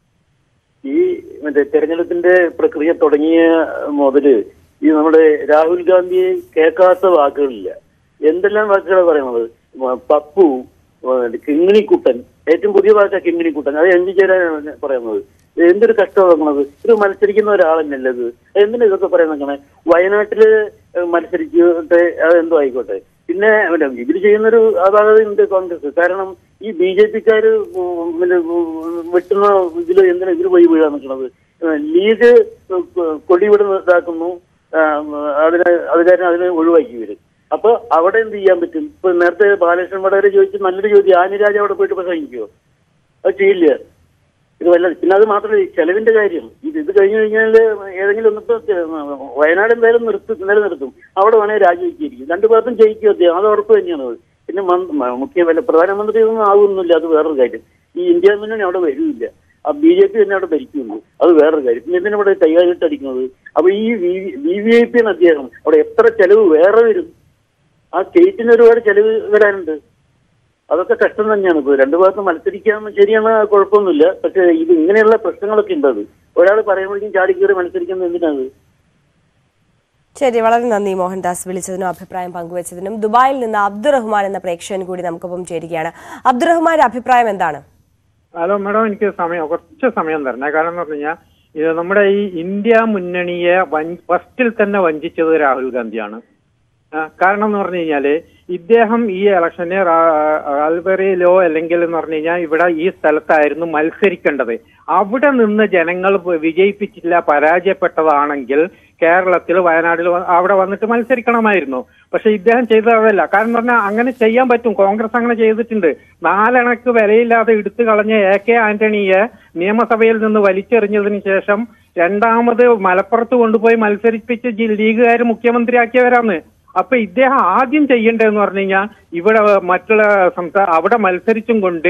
ഈ മറ്റേ തെരഞ്ഞെടുപ്പിന്റെ പ്രക്രിയ തുടങ്ങിയ മുതല് ഈ നമ്മുടെ രാഹുൽ ഗാന്ധിയെ കേൾക്കാത്ത വാക്കുകളില്ല എന്തെല്ലാം വാക്കുകളാണ് പറയുന്നത് മ- പപ്പു മ- കിങ്ങിണിക്കുട്ടൻ ഏറ്റവും പുതിയ വാക്ക കിങ്ങിണിക്കുട്ടൻ അത് എന്ത് ചേരാനാണ് പറയുന്നത് എന്തൊരു കഷ്ടമാണ് നോക്കുന്നത് ഇത് മത്സരിക്കുന്ന ഒരാളെന്നല്ലേ ഇത് എന്തിനാ ഇതൊക്കെ പറയാൻ നിൽക്കണേ വയനാട്ടില് മത്സരിച്ചിട്ട് അതെന്തോ ആയിക്കോട്ടെ പിന്നെ മറ്റേ ഇവര് ചെയ്യുന്നൊരു അപാകതയുണ്ട് കോൺഗ്രസ് കാരണം ഈ ബി ജെ പിക്കാര് വെട്ടുന്ന ഇതില് എന്തിനാ ഇവര് പോയി വീഴാൻ നിൽക്കുന്നത് ലീഗ് കൊടി ഇവിടെ ഇതാക്കുന്നു ആ, അതിന് അത് കാരണം അതിനെ ഒഴിവാക്കി വരും അപ്പൊ അവിടെ എന്ത് ചെയ്യാൻ പറ്റും ഇപ്പൊ നേരത്തെ ബാലകൃഷ്ണൻ വടകര ചോദിച്ച് നല്ലൊരു ചോദ്യം ആനിരാജ അവിടെ പോയിട്ട് പ്രസംഗിക്കുമോ അത് ചെയ്യില്ല ഇത് വല്ല പിന്നെ അത് മാത്രമല്ല ഈ ചെലവിന്റെ കാര്യം ഇത് ഇത് കഴിഞ്ഞു കഴിഞ്ഞാൽ ഏതെങ്കിലും ഒന്നിപ്പോ വയനാട് എന്തായാലും നിർത്തും നിലനിർത്തും അവിടെ വേണേൽ രാജിവെച്ചിരിക്കും രണ്ടു പേർക്കും ജയിക്കും അദ്ദേഹം അത് ഉറപ്പ് തന്നെയാണ് അത്. പിന്നെ മന്ത്രി- മ- മുഖ്യ വല്ല പ്രധാനമന്ത്രി ഒന്നും ആവുന്നില്ല അത് വേറൊരു കാര്യം ഈ ഇന്ത്യ മുന്നണി അവിടെ വരില്ല ആ ബി ജെ പി തന്നെ അവിടെ ഭരിക്കുള്ളൂ അത് വേറൊരു കാര്യം പിന്നെ എന്തിനാ ഇവിടെ കൈകാലിട്ട് അടിക്കുന്നത് അപ്പൊ ഈ വി വി ഐ പി ആണ് അദ്ദേഹം അവിടെ എത്ര ചെലവ് വേറെ വരും ആ സ്റ്റേറ്റിന് ഒരുപാട് ചെലവ് വരാനുണ്ട് അതൊക്കെ കഷ്ടം തന്നെയാണ് ഇപ്പൊ രണ്ടു ഭാഗത്ത് മത്സരിക്കാൻ ശരിയാണ് കുഴപ്പമൊന്നുമില്ല പക്ഷെ ഇത് ഇങ്ങനെയുള്ള പ്രശ്നങ്ങളൊക്കെ ഉണ്ട് അത് ഒരാൾ പറയുമ്പോഴേക്കും ചാടിക്കയറി മത്സരിക്കുന്നത് എന്തിനാണ് ശരി വളരെ നന്ദി മോഹൻദാസ് വിളിച്ചതിനും അഭിപ്രായം പങ്കുവച്ചതിനും ദുബായിൽ നിന്ന് അബ്ദുറഹ്മാൻ എന്ന പ്രേക്ഷകൻ കൂടി നമുക്കൊപ്പം ചേരുകയാണ് അബ്ദുറഹ്മാന്റെ അഭിപ്രായം എന്താണ് ഹലോ മാഡം എനിക്ക് സമയം കുറച്ച് സമയം തരണേ കാരണം എന്ന് പറഞ്ഞു കഴിഞ്ഞാൽ ഇത് നമ്മുടെ ഈ ഇന്ത്യ മുന്നണിയെ വഞ്ച- ഫസ്റ്റിൽ തന്നെ വഞ്ചിച്ചത് രാഹുൽ ഗാന്ധിയാണ് ആ, കാരണം എന്ന് പറഞ്ഞു കഴിഞ്ഞാല് ഇദ്ദേഹം ഈ ഇലക്ഷന് റാൽബറിയിലോ അല്ലെങ്കിൽ എന്ന് പറഞ്ഞു കഴിഞ്ഞാൽ ഇവിടെ ഈ സ്ഥലത്തായിരുന്നു മത്സരിക്കേണ്ടത് അവിടെ നിന്ന് ജനങ്ങൾ വിജയിപ്പിച്ചില്ല പരാജയപ്പെട്ടതാണെങ്കിൽ കേരളത്തിൽ വയനാട്ടിൽ വ- അവിടെ വന്നിട്ട് മത്സരിക്കണമായിരുന്നു പക്ഷെ ഇദ്ദേഹം ചെയ്തത് അതല്ല കാരണം എന്ന് പറഞ്ഞാൽ അങ്ങനെ ചെയ്യാൻ പറ്റും കോൺഗ്രസ് അങ്ങനെ ചെയ്തിട്ടുണ്ട് നാലണക്ക് വിലയില്ലാതെ എടുത്തു കളഞ്ഞ എ കെ ആന്റണിയെ നിയമസഭയിൽ നിന്ന് വലിച്ചെറിഞ്ഞതിന് ശേഷം രണ്ടാമത് മലപ്പുറത്ത് കൊണ്ടുപോയി മത്സരിപ്പിച്ച് ജി- ലീഗുകാർ മുഖ്യമന്ത്രിയാക്കിയവരാണ് അപ്പൊ ഇദ്ദേഹം ആദ്യം ചെയ്യേണ്ടതെന്ന് പറഞ്ഞു കഴിഞ്ഞാൽ ഇവിടെ മറ്റുള്ള സംസ്ഥാന അവിടെ മത്സരിച്ചും കൊണ്ട്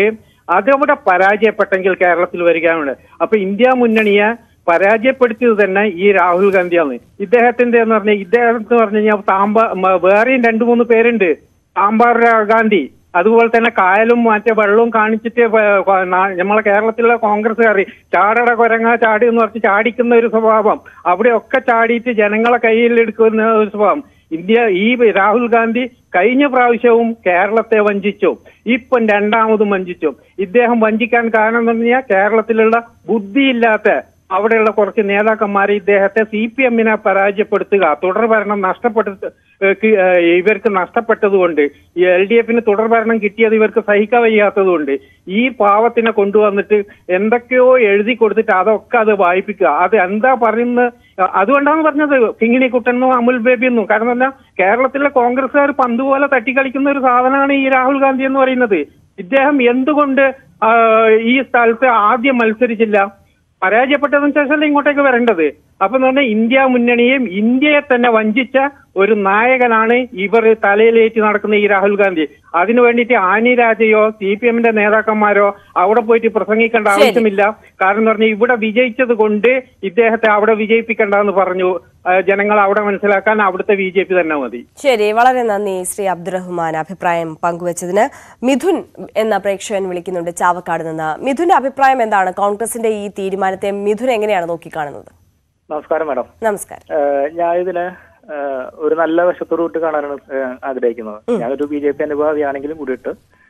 അതവിടെ പരാജയപ്പെട്ടെങ്കിൽ കേരളത്തിൽ വരികയാണ് അപ്പൊ ഇന്ത്യ മുന്നണിയെ പരാജയപ്പെടുത്തിയത് തന്നെ ഈ രാഹുൽ ഗാന്ധിയാണ് ഇദ്ദേഹത്തിന്റെ എന്ന് പറഞ്ഞാൽ ഇദ്ദേഹം എന്ന് പറഞ്ഞു കഴിഞ്ഞാൽ സാമ്പാർ മ- വേറെയും രണ്ടു മൂന്ന് പേരുണ്ട് സാമ്പാർ ഗാന്ധി അതുപോലെ തന്നെ കായലും മറ്റേ വെള്ളവും കാണിച്ചിട്ട് വ- വ- നാ- നമ്മളെ കേരളത്തിലുള്ള കോൺഗ്രസ്സുകാർ ചാടട കൊരങ്ങ ചാടി എന്ന് പറഞ്ഞ് ചാടിക്കുന്ന ഒരു സ്വഭാവം അവിടെയൊക്കെ ചാടിയിട്ട് ജനങ്ങളെ കയ്യിൽ എടുക്കുന്ന ഒരു സ്വഭാവം ഇന്ത്യ ഈ രാഹുൽ ഗാന്ധി കഴിഞ്ഞ പ്രാവശ്യവും കേരളത്തെ വഞ്ചിച്ചു ഇപ്പം രണ്ടാമതും വഞ്ചിച്ചു ഇദ്ദേഹം വഞ്ചിക്കാൻ കാരണം എന്ന് പറഞ്ഞാൽ കേരളത്തിലുള്ള ബുദ്ധിയില്ലാത്ത അവിടെയുള്ള കുറച്ച് നേതാക്കന്മാരെ ഇദ്ദേഹത്തെ സി പി എമ്മിനെ പരാജയപ്പെടുത്തുക തുടർ ഭരണം നഷ്ടപ്പെട്ട ഇവർക്ക് നഷ്ടപ്പെട്ടതുകൊണ്ട് ഈ എൽ ഡി എഫിന് തുടർ ഭരണം കിട്ടിയത് ഇവർക്ക് സഹിക്കാൻ വയ്യാത്തതുകൊണ്ട് ഈ പാവത്തിനെ കൊണ്ടുവന്നിട്ട് എന്തൊക്കെയോ എഴുതി കൊടുത്തിട്ട് അതൊക്കെ അത് വായിപ്പിക്കുക അത് എന്താ പറയുന്നത് അതുകൊണ്ടാണ് പറഞ്ഞത് കിങ്ങിണി കുട്ടനും അമുൽ ബേബി എന്നും കാരണം എന്താ കേരളത്തിലെ കോൺഗ്രസ്സുകാർ പന്ത് പോലെ തട്ടിക്കളിക്കുന്ന ഒരു സാധനമാണ് ഈ രാഹുൽ ഗാന്ധി എന്ന് പറയുന്നത് ഇദ്ദേഹം എന്തുകൊണ്ട് ആ, ഈ സ്ഥലത്ത് ആദ്യം മത്സരിച്ചില്ല പരാജയപ്പെട്ടതിന് ശേഷമല്ലേ ഇങ്ങോട്ടേക്ക് വരേണ്ടത് അപ്പൊ എന്ന് പറഞ്ഞാൽ ഇന്ത്യ മുന്നണിയെയും ഇന്ത്യയെ തന്നെ വഞ്ചിച്ച ഒരു നായകനാണ് ഇവർ തലയിലേറ്റ് നടക്കുന്ന ഈ രാഹുൽ ഗാന്ധി അതിനു വേണ്ടിയിട്ട് ആനി രാജയോ സി പി എമ്മിന്റെ നേതാക്കന്മാരോ അവിടെ പോയിട്ട് പ്രസംഗിക്കേണ്ട ശരി. ആവശ്യമില്ല കാരണം എന്ന് പറഞ്ഞാൽ ഇവിടെ വിജയിച്ചത് കൊണ്ട് ഇദ്ദേഹത്തെ അവിടെ വിജയിപ്പിക്കേണ്ടെന്ന് പറഞ്ഞു ആ, ജനങ്ങൾ അവിടെ മനസ്സിലാക്കാൻ അവിടുത്തെ ബി ജെ പി തന്നെ മതി ശരി വളരെ നന്ദി ശ്രീ അബ്ദുറഹ്മാൻ അഭിപ്രായം പങ്കുവച്ചതിന് മിഥുൻ എന്ന പ്രേക്ഷകൻ വിളിക്കുന്നുണ്ട് ചാവക്കാട് നിന്ന് മിഥുന്റെ അഭിപ്രായം എന്താണ് കോൺഗ്രസിന്റെ ഈ തീരുമാനത്തെ മിഥുൻ എങ്ങനെയാണ് നോക്കിക്കാണുന്നത് നമസ്കാരം മാഡം നമസ്കാരം ഏഹ് ഞാൻ ഇതിന് ഏഹ് ഒരു നല്ല വശത്തോട് വിട്ട് കാണാനാണ് ഏഹ് ആഗ്രഹിക്കുന്നത് ഞാനൊരു ബി ജെ പി അനുഭാവിയാണെങ്കിലും കൂടിയിട്ട്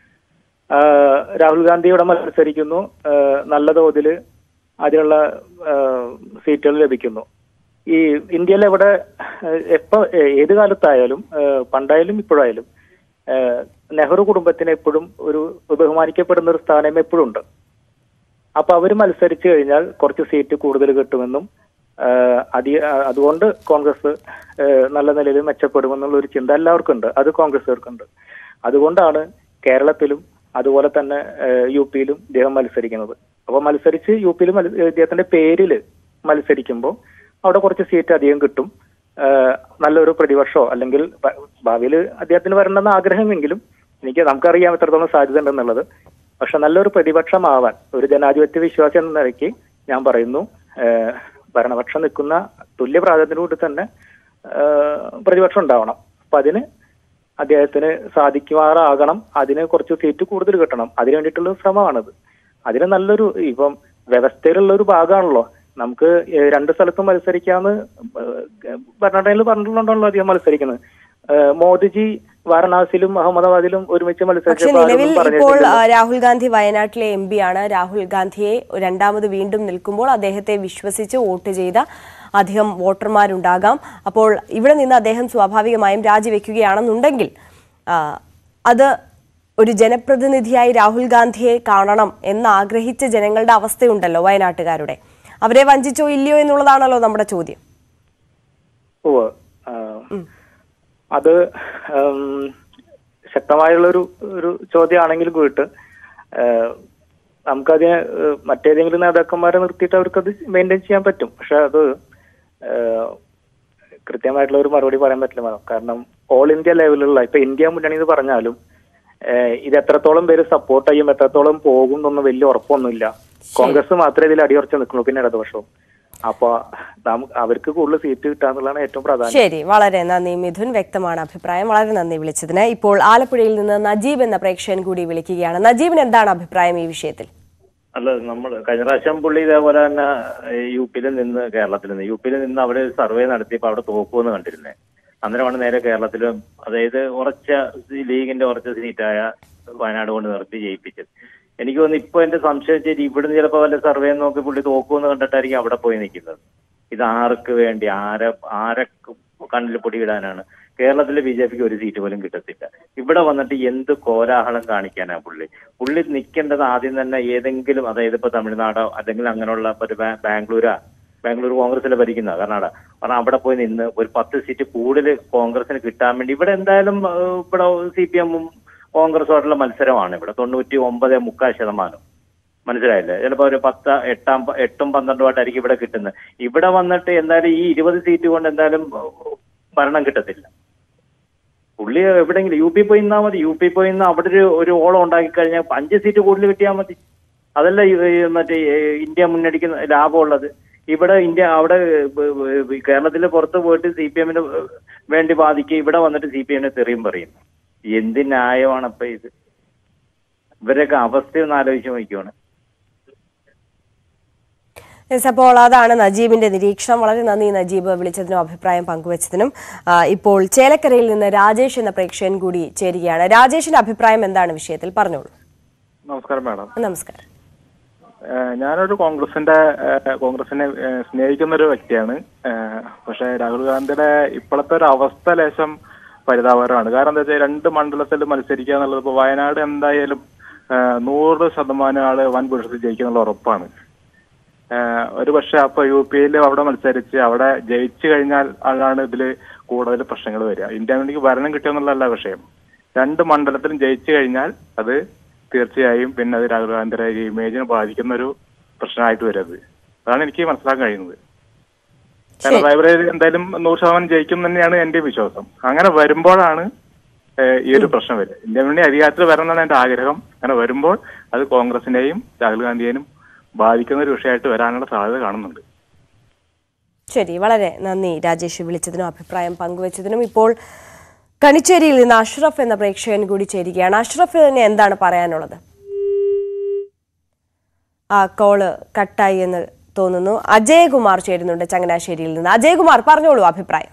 ഏഹ് രാഹുൽ ഗാന്ധി ഇവിടെ മത്സരിക്കുന്നു ഏഹ് നല്ല തോതിൽ അതിനുള്ള ഏഹ് സീറ്റുകൾ ലഭിക്കുന്നു ഈ ഇന്ത്യയിൽ എവിടെ ഏഹ് എപ്പോ ഏഹ് ഏത് കാലത്തായാലും ഏഹ് പണ്ടായാലും ഇപ്പോഴായാലും ഏഹ് നെഹ്റു കുടുംബത്തിന് എപ്പോഴും ഒരു ബഹുമാനിക്കപ്പെടുന്ന ഒരു സ്ഥാനം എപ്പോഴും ഉണ്ട് അപ്പൊ അവർ മത്സരിച്ചു കഴിഞ്ഞാൽ കുറച്ച് സീറ്റ് കൂടുതൽ കിട്ടുമെന്നും ആഹ് അതി ആഹ് അതുകൊണ്ട് കോൺഗ്രസ് ആഹ് നല്ല നിലയിൽ മെച്ചപ്പെടുമെന്നുള്ള ഒരു ചിന്ത എല്ലാവർക്കും ഉണ്ട് അത് കോൺഗ്രസ്സുകാർക്കുണ്ട് അതുകൊണ്ടാണ് കേരളത്തിലും അതുപോലെ തന്നെ ആഹ് യു പിയിലും ഇദ്ദേഹം മത്സരിക്കുന്നത് അപ്പൊ മത്സരിച്ച് യു പിയിൽ ഇദ്ദേഹത്തിന്റെ പേരില് മത്സരിക്കുമ്പോൾ അവിടെ കുറച്ച് സീറ്റ് അധികം കിട്ടും ആഹ് നല്ലൊരു പ്രതിപക്ഷമോ അല്ലെങ്കിൽ ഭാവിയിൽ അദ്ദേഹത്തിന് വരണമെന്ന് ആഗ്രഹമെങ്കിലും എനിക്ക് നമുക്കറിയാം എത്രത്തോളം സാധ്യത ഉണ്ടെന്നുള്ളത് പക്ഷെ നല്ലൊരു പ്രതിപക്ഷമാവാൻ ഒരു ജനാധിപത്യ വിശ്വാസി എന്ന നിലയ്ക്ക് ഞാൻ പറയുന്നു ഏഹ് ഭരണപക്ഷം നിൽക്കുന്ന തുല്യ പ്രാധാന്യത്തോട് തന്നെ ഏഹ് പ്രതിപക്ഷം ഉണ്ടാവണം അപ്പൊ അതിന് അദ്ദേഹത്തിന് സാധിക്കുമാറാകണം അതിന് കുറച്ച് സീറ്റ് കൂടുതൽ കിട്ടണം അതിനു വേണ്ടിയിട്ടുള്ള ഒരു ശ്രമമാണിത് അതിന് നല്ലൊരു ഇപ്പം വ്യവസ്ഥയിലുള്ള ഒരു ഭാഗമാണല്ലോ നമുക്ക് ഏഹ് രണ്ട് സ്ഥലത്തും മത്സരിക്കാന്ന് ഏഹ് ഭരണഘടനയിൽ പറഞ്ഞിട്ടുണ്ടല്ലോ അധികം മത്സരിക്കുന്നത് ഏഹ് മോദിജി വാരണാസിയിലും അഹമ്മദാബാദിലും ഒരുമിച്ച് പക്ഷെ മത്സരിച്ചപ്പോൾ നിലവിൽ ആരൊന്നും ഇപ്പോൾ പറഞ്ഞിട്ടില്ലല്ലോ. ആ, രാഹുൽ ഗാന്ധി വയനാട്ടിലെ എം ആണ് രാഹുൽ ഗാന്ധിയെ രണ്ടാമത് വീണ്ടും നിൽക്കുമ്പോൾ അദ്ദേഹത്തെ വിശ്വസിച്ച് വോട്ട് ചെയ്ത അധികം വോട്ടർമാരുണ്ടാകാം അപ്പോൾ ഇവിടെ നിന്ന് അദ്ദേഹം സ്വാഭാവികമായും രാജിവെക്കുകയാണെന്നുണ്ടെങ്കിൽ ആ, അത് ഒരു ജനപ്രതിനിധിയായി രാഹുൽ ഗാന്ധിയെ കാണണം എന്ന് ആഗ്രഹിച്ച ജനങ്ങളുടെ അവസ്ഥയുണ്ടല്ലോ വയനാട്ടുകാരുടെ അവരെ വഞ്ചിച്ചോ ഇല്ലയോ എന്നുള്ളതാണല്ലോ നമ്മുടെ ചോദ്യം ഉവ്വ്. ആ, അത് ഉം, ശക്തമായുള്ളൊരു ഒരു ചോദ്യമാണെങ്കിലും കൂടിയിട്ട് ഏഹ്, നമുക്കതിനെ ഏഹ്, മറ്റേതെങ്കിലും നേതാക്കന്മാരെ നിർത്തിയിട്ട് അവർക്കത് മെയിൻറ്റെയിൻ ചെയ്യാൻ പറ്റും പക്ഷെ അത് ഏഹ്, കൃത്യമായിട്ടുള്ള ഒരു മറുപടി പറയാൻ പറ്റില്ല മാഡം കാരണം ഓൾ ഇന്ത്യ ലെവലിലുള്ള ഇപ്പൊ ഇന്ത്യ മുന്നണി എന്ന് പറഞ്ഞാലും ഏഹ്, ഇത് എത്രത്തോളം പേര് സപ്പോർട്ട് ചെയ്യും എത്രത്തോളം പോകും എന്നൊന്നും വലിയ ഉറപ്പൊന്നുമില്ല കോൺഗ്രസ് മാത്രമേ ഇതിൽ അടിയുറച്ച് നിൽക്കുള്ളൂ പിന്നെ ഇടതുപക്ഷവും അപ്പൊ നമുക്ക് അവർക്ക് കൂടുതൽ സീറ്റ് കിട്ടാന്നുള്ളതാണ് ഏറ്റവും പ്രധാനം ശരി വളരെ നന്ദി മിഥുൻ വ്യക്തമാണ് അഭിപ്രായം വളരെ നന്ദി വിളിച്ചതിന് ഇപ്പോൾ ആലപ്പുഴയിൽ നിന്ന് നജീബ് എന്ന പ്രേക്ഷകൻ കൂടി വിളിക്കുകയാണ് നജീബിന് എന്താണ് അഭിപ്രായം ഈ വിഷയത്തിൽ അല്ല നമ്മൾ കഴിഞ്ഞ പ്രാവശ്യം പുള്ളി ഇതേപോലെ തന്നെ യു പിയിൽ നിന്ന് കേരളത്തിൽ നിന്ന് യു പിയിൽ നിന്ന് അവിടെ സർവേ നടത്തിയപ്പോൾ അവിടെ തോക്കുമെന്ന് കണ്ടിരുന്നേ അന്നേരമാണ് നേരെ കേരളത്തിലും അതായത് ഉറച്ച ലീഗിന്റെ ഉറച്ച സീറ്റായ വയനാട് കൊണ്ട് നിർത്തി ജയിപ്പിച്ചത് എനിക്ക് തോന്നുന്നു ഇപ്പൊ എന്റെ സംശയം ശരി ഇവിടുന്ന് ചിലപ്പോൾ വല്ല സർവേ നോക്കി പുള്ളി തോക്കുമെന്ന് കണ്ടിട്ടായിരിക്കും അവിടെ പോയി നിൽക്കുന്നത് ഇത് ആർക്ക് വേണ്ടി ആരെ ആരെ കണ്ണിൽ പൊടിയിടാനാണ് കേരളത്തിലെ ബി ജെ പിക്ക് ഒരു സീറ്റ് പോലും കിട്ടത്തില്ല ഇവിടെ വന്നിട്ട് എന്ത് കോലാഹലം കാണിക്കാനാ പുള്ളി പുള്ളി നിൽക്കേണ്ടത് ആദ്യം തന്നെ ഏതെങ്കിലും അതായത് ഇപ്പൊ തമിഴ്നാടോ അല്ലെങ്കിൽ അങ്ങനെയുള്ള ഇപ്പൊ ഒരു ബാ- ബാംഗ്ലൂരാ ബാംഗ്ലൂർ കോൺഗ്രസിൽ ഭരിക്കുന്ന കർണാടക കാരണം അവിടെ പോയി നിന്ന് ഒരു പത്ത് സീറ്റ് കൂടുതൽ കോൺഗ്രസിന് കിട്ടാൻ വേണ്ടി ഇവിടെ എന്തായാലും ഏഹ്, ഇവിടെ സി പി എമ്മും കോൺഗ്രസുമായിട്ടുള്ള മത്സരമാണ് ഇവിടെ തൊണ്ണൂറ്റി ഒമ്പത് മുക്കാൽ ശതമാനം മനസ്സിലായില്ലേ ചിലപ്പോ ഒരു പത്ത് എട്ടാം പ- എട്ടും പന്ത്രണ്ടുമായിട്ടായിരിക്കും ഇവിടെ കിട്ടുന്നത് ഇവിടെ വന്നിട്ട് എന്തായാലും ഈ ഇരുപത് സീറ്റ് കൊണ്ട് എന്തായാലും ഏഹ്, ഭരണം കിട്ടത്തില്ല പുള്ളി എവിടെയെങ്കിലും യു പി പോയി നിന്നാ മതി യു പി പോയി നിന്ന് അവിടെ ഒരു ഒരു ഓളം ഉണ്ടാക്കി കഴിഞ്ഞാൽ അഞ്ച് സീറ്റ് കൂടുതൽ കിട്ടിയാൽ മതി അതല്ല ഈ- ഈ മറ്റേ ഈ ഇന്ത്യ മുന്നണിക്ക് ലാഭമുള്ളത് ഇവിടെ ഇന്ത്യ അവിടെ ബ- ബ- കേരളത്തിൽ പുറത്ത് പോയിട്ട് സി പി എമ്മിന് വേണ്ടി ബാധിക്കുക ഇവിടെ വന്നിട്ട് സി പി എമ്മിനെ തെറിയും പറയും എന്ത് ന്യായമാണ് അപ്പൊ ഇത് ഇവരൊക്കെ അവസ്ഥ ഒന്ന് ആലോചിച്ച് നോക്കിയാണ് യെസ്, അപ്പോൾ അതാണ് നജീബിന്റെ നിരീക്ഷണം വളരെ നന്ദി നജീബ് വിളിച്ചതിനും അഭിപ്രായം പങ്കുവച്ചതിനും ആ, ഇപ്പോൾ ചേലക്കരയിൽ നിന്ന് രാജേഷ് എന്ന പ്രേക്ഷകൻ കൂടി ചേരുകയാണ് രാജേഷിന്റെ അഭിപ്രായം എന്താണ് വിഷയത്തിൽ പറഞ്ഞോളൂ നമസ്കാരം മാഡം നമസ്കാരം ഏഹ് ഞാനൊരു കോൺഗ്രസിന്റെ ഏഹ് കോൺഗ്രസിനെ ഏഹ് സ്നേഹിക്കുന്ന ഒരു വ്യക്തിയാണ് ഏഹ് പക്ഷേ രാഹുൽ ഗാന്ധിയുടെ ഇപ്പോഴത്തെ ഒരു അവസ്ഥ ലേശം പരിതാപകരമാണ് കാരണം എന്താ വെച്ചാൽ രണ്ട് മണ്ഡലത്തിൽ മത്സരിക്കുക എന്നുള്ളത് ഇപ്പൊ വയനാട് എന്തായാലും ഏഹ് നൂറ് ശതമാനം ആള് വൻ ഭൂരിപക്ഷത്തിൽ ജയിക്കുക എന്നുള്ള ഉറപ്പാണ് ഏഹ് ഒരു പക്ഷെ അപ്പൊ യു പിയിൽ അവിടെ മത്സരിച്ച് അവിടെ ജയിച്ചു കഴിഞ്ഞാൽ ആണ് ഇതില് കൂടുതൽ പ്രശ്നങ്ങൾ വരിക ഇന്ത്യ മുന്നണിക്ക് ഭരണം കിട്ടിയെന്നുള്ളതല്ല വിഷയം രണ്ട് മണ്ഡലത്തിലും ജയിച്ചു കഴിഞ്ഞാൽ അത് തീർച്ചയായും പിന്നെ അത് രാഹുൽ ഗാന്ധിയുടെ ഈ ഇമേജിനെ ബാധിക്കുന്ന ഒരു പ്രശ്നമായിട്ട് വരരുത് അതാണ് എനിക്ക് മനസ്സിലാക്കാൻ കഴിയുന്നത് കാരണം ലൈബ്രറി എന്തായാലും നൂറ് ശതമാനം ജയിക്കും തന്നെയാണ് എന്റെ വിശ്വാസം അങ്ങനെ വരുമ്പോഴാണ് ഏഹ് ഈ ഒരു പ്രശ്നം വരിക ഇന്ത്യ മുന്നണി അധികാരത്തിൽ വരണം എന്നാണ് എന്റെ ആഗ്രഹം അങ്ങനെ വരുമ്പോൾ അത് കോൺഗ്രസിനെയും രാഹുൽ ഗാന്ധിയെയും ബാധിക്കുന്ന ഒരു വിഷയമായിട്ട് വരാനുള്ള സാധ്യത കാണുന്നുണ്ട് ശരി വളരെ നന്ദി രാജേഷ് വിളിച്ചതിനും അഭിപ്രായം പങ്കുവച്ചതിനും ഇപ്പോൾ കണിച്ചേരിയിൽ നിന്ന് അഷ്റഫ് എന്ന പ്രേക്ഷകൻ കൂടി ചേരുകയാണ് അഷ്റഫിന് എന്താണ് പറയാനുള്ളത് ആ കോള് കട്ടായി എന്ന് തോന്നുന്നു അജയകുമാർ ചേരുന്നുണ്ട് ചങ്ങനാശ്ശേരിയിൽ നിന്ന് അജയകുമാർ പറഞ്ഞോളൂ അഭിപ്രായം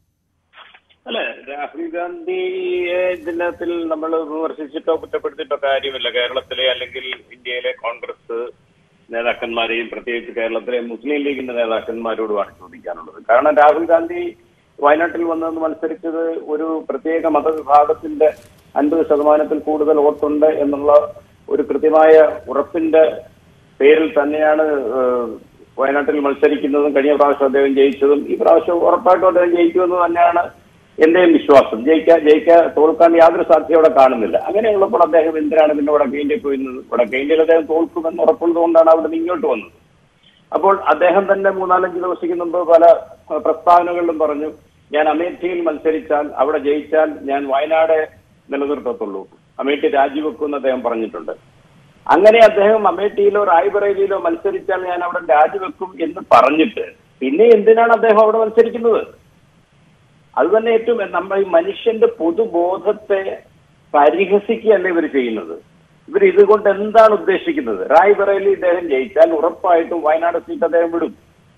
അല്ലെ രാഹുൽ ഗാന്ധിയെ ഇതിനകത്തിൽ നമ്മൾ വിമർശിച്ചിട്ടോ കുറ്റപ്പെടുത്തിയിട്ടോ കാര്യമില്ല കേരളത്തിലെ അല്ലെങ്കിൽ ഇന്ത്യയിലെ കോൺഗ്രസ് നേതാക്കന്മാരെയും പ്രത്യേകിച്ച് കേരളത്തിലെ മുസ്ലിം ലീഗിന്റെ നേതാക്കന്മാരോടുമാണ് ചോദിക്കാനുള്ളത് കാരണം രാഹുൽ ഗാന്ധി വയനാട്ടിൽ വന്നത് മത്സരിച്ചത് ഒരു പ്രത്യേക മതവിഭാഗത്തിന്റെ അൻപത് ശതമാനത്തിൽ കൂടുതൽ വോട്ടുണ്ട് എന്നുള്ള ഒരു കൃത്യമായ ഉറപ്പിന്റെ പേരിൽ തന്നെയാണ് ഏഹ്, വയനാട്ടിൽ മത്സരിക്കുന്നതും കഴിഞ്ഞ പ്രാവശ്യം അദ്ദേഹം ജയിച്ചതും ഈ പ്രാവശ്യം ഉറപ്പായിട്ടും അദ്ദേഹം ജയിക്കുമെന്ന് തന്നെയാണ് എന്റെയും വിശ്വാസം ജയിക്കാൻ ജയിക്കാൻ തോൽക്കാൻ യാതൊരു സാധ്യത അവിടെ കാണുന്നില്ല അങ്ങനെയുള്ളപ്പോൾ അദ്ദേഹം എന്തിനാണ് പിന്നെ വടക്കേ ഇന്ത്യയിൽ പോയിരുന്നത് വടക്കേ ഇന്ത്യയിൽ അദ്ദേഹം തോൽക്കുമെന്ന് ഉറപ്പുള്ളതുകൊണ്ടാണ് അവിടെ നിന്ന് ഇങ്ങോട്ട് വന്നത് അപ്പോൾ അദ്ദേഹം തന്നെ മൂന്നാലഞ്ച് ദിവസത്തേക്ക് മുമ്പ് പല അഹ്, പ്രസ്താവനകളിലും പറഞ്ഞു ഞാൻ അമേഠിയിൽ മത്സരിച്ചാൽ അവിടെ ജയിച്ചാൽ ഞാൻ വയനാട് നിലനിർത്തത്തുള്ളൂ അമേഠി രാജിവെക്കുമെന്ന് അദ്ദേഹം പറഞ്ഞിട്ടുണ്ട് അങ്ങനെ അദ്ദേഹം അമേഠിയിലോ റായ്ബറേലിയിലോ മത്സരിച്ചാൽ ഞാൻ അവിടെ രാജിവെക്കും എന്ന് പറഞ്ഞിട്ട് പിന്നെ എന്തിനാണ് അദ്ദേഹം അവിടെ മത്സരിക്കുന്നത് അത് തന്നെ ഏറ്റവും നമ്മൾ ഈ മനുഷ്യന്റെ പൊതുബോധത്തെ പരിഹസിക്കുകയല്ല ഇവർ ചെയ്യുന്നത് ഇവർ ഇതുകൊണ്ട് എന്താണ് ഉദ്ദേശിക്കുന്നത് റായ്ബറേലി ഇദ്ദേഹം ജയിച്ചാൽ ഉറപ്പായിട്ടും വയനാട് സീറ്റ് അദ്ദേഹം വിടും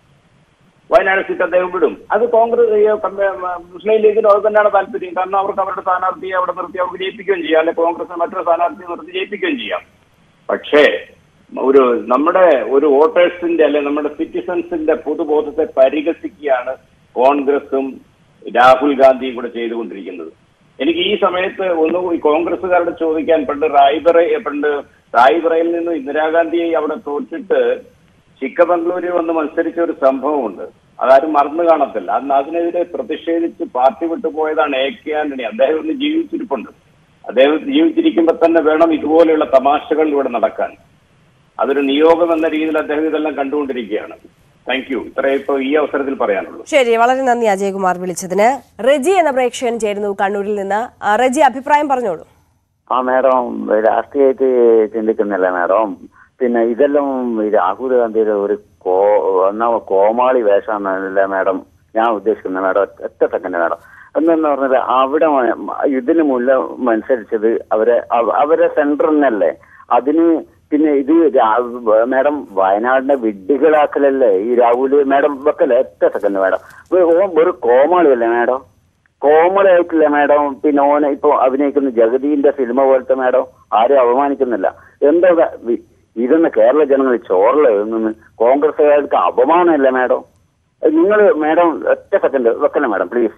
വയനാട് സീറ്റ് അദ്ദേഹം വിടും അത് കോൺഗ്രസ് ഈ കമ്മ- മുസ്ലിം ലീഗിനും അത് തന്നെയാണ് താല്പര്യം കാരണം അവർക്ക് അവരുടെ സ്ഥാനാർത്ഥിയെ അവിടെ നിർത്തി അവർക്ക് ജയിപ്പിക്കുകയും ചെയ്യാം അല്ലെ കോൺഗ്രസ് മറ്റൊരു സ്ഥാനാർത്ഥിയെ നിർത്തി ജയിപ്പിക്കുകയും ചെയ്യാം പക്ഷേ ഒരു നമ്മുടെ ഒരു വോട്ടേഴ്സിന്റെ അല്ലെ നമ്മുടെ സിറ്റിസൺസിന്റെ പൊതുബോധത്തെ പരിഹസിക്കുകയാണ് കോൺഗ്രസും രാഹുൽ ഗാന്ധിയും കൂടെ ചെയ്തുകൊണ്ടിരിക്കുന്നത് എനിക്ക് ഈ സമയത്ത് ഒന്ന് ഈ കോൺഗ്രസ്സുകാരോട് ചോദിക്കാൻ പണ്ട് റായ്ബറ പണ്ട് റായ്ബറയിൽ നിന്ന് ഇന്ദിരാഗാന്ധിയെ അവിടെ തോറ്റിട്ട് ചിക്കമംഗ്ലൂരിൽ വന്ന് മത്സരിച്ച ഒരു സംഭവമുണ്ട് അതാരും മറന്നു കാണത്തില്ല അന്ന് അതിനെതിരെ പ്രതിഷേധിച്ച് പാർട്ടി വിട്ടു പോയതാണ് എ കെ ആന്റണി അദ്ദേഹം ഇന്ന് ജീവിച്ചിരിപ്പുണ്ട് അദ്ദേഹം ജീവിച്ചിരിക്കുമ്പോൾ തന്നെ വേണം ഇതുപോലെയുള്ള തമാശകൾ ഇവിടെ നടക്കാൻ അതൊരു നിയോഗം എന്ന രീതിയിൽ അദ്ദേഹം ഇതെല്ലാം കണ്ടുകൊണ്ടിരിക്കുകയാണ് താങ്ക് യു ഇത്രയും ഇപ്പോൾ ഈ അവസരത്തിൽ പറയാനുള്ളൂ ശരി വളരെ നന്ദി അജയകുമാർ വിളിച്ചതിന് റെജി എന്ന പ്രേക്ഷകൻ ചേരുന്നു കണ്ണൂരിൽ നിന്ന് ആ, റെജി അഭിപ്രായം പറഞ്ഞോളൂ ആ മാഡം രാഷ്ട്രീയമായിട്ട് ചിന്തിക്കുന്നില്ല മാഡം പിന്നെ ഇതെല്ലാം ഈ രാഹുൽ ഗാന്ധിയുടെ ഒരു കോ എന്നാ കോമാളി വേഷമാണെന്നല്ല മാഡം ഞാൻ ഉദ്ദേശിക്കുന്നത് മാഡം ഒറ്റ സെക്കൻഡ് മാഡം എന്നു പറഞ്ഞാൽ അവിടെ മ- ഇതിന് മുല്ല മത്സരിച്ചത് അവരെ അവ- അവരെ സെന്റർ തന്നെയല്ലേ അതിന് പിന്നെ ഇത് രാ- മാഡം വയനാടിനെ വിഡ്ഢികളാക്കലല്ലേ ഈ രാഹുല് മാഡം വെക്കല്ലേ ഒറ്റ സെക്കൻഡ് മാഡം വെ- ഓൻ വെറും കോമാളിയല്ലേ മാഡം കോമളായിട്ടില്ല മാഡം പിന്നെ ഓനെ ഇപ്പൊ അഭിനയിക്കുന്ന ജഗദീന്റെ സിനിമ പോലത്തെ മാഡം ആരും അപമാനിക്കുന്നില്ല എന്താ വ- വി- ഇതൊന്ന് കേരള ജനങ്ങൾ ചോറില് നിന്ന് കോൺഗ്രസ്സുകാർക്ക് അപമാനമല്ല മാഡം നിങ്ങൾ മാഡം ഒറ്റ സെക്കൻഡ് വെക്കല്ലേ മാഡം പ്ലീസ്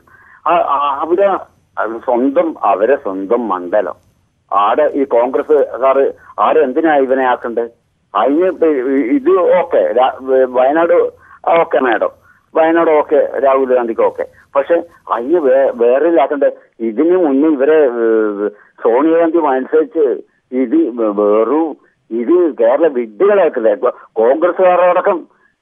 അവിടെ അത് സ്വന്തം അവരെ സ്വന്തം മണ്ഡലം ആടെ ഈ കോൺഗ്രസ്സുകാർ ആടെ എന്തിനാ ഇവനെ ആക്കണ്ടത് അതിന് ഇപ്പൊ ഇത് okay Wayanad okay madam Wayanad okay Rahul ഗാന്ധിക്ക് ഓക്കെ പക്ഷെ അതിന് വേ വേറെ ഇല്ലാക്കണ്ടേ ഇതിന് മുന്നേ ഇവരെ ഏഹ്, സോണിയാഗാന്ധി മത്സരിച്ച് ഇത് വെറും ഇത് കേരള വിഡ്ഢികളാക്കില്ലേ ഇപ്പൊ കോൺഗ്രസ്സുകാരോടക്കം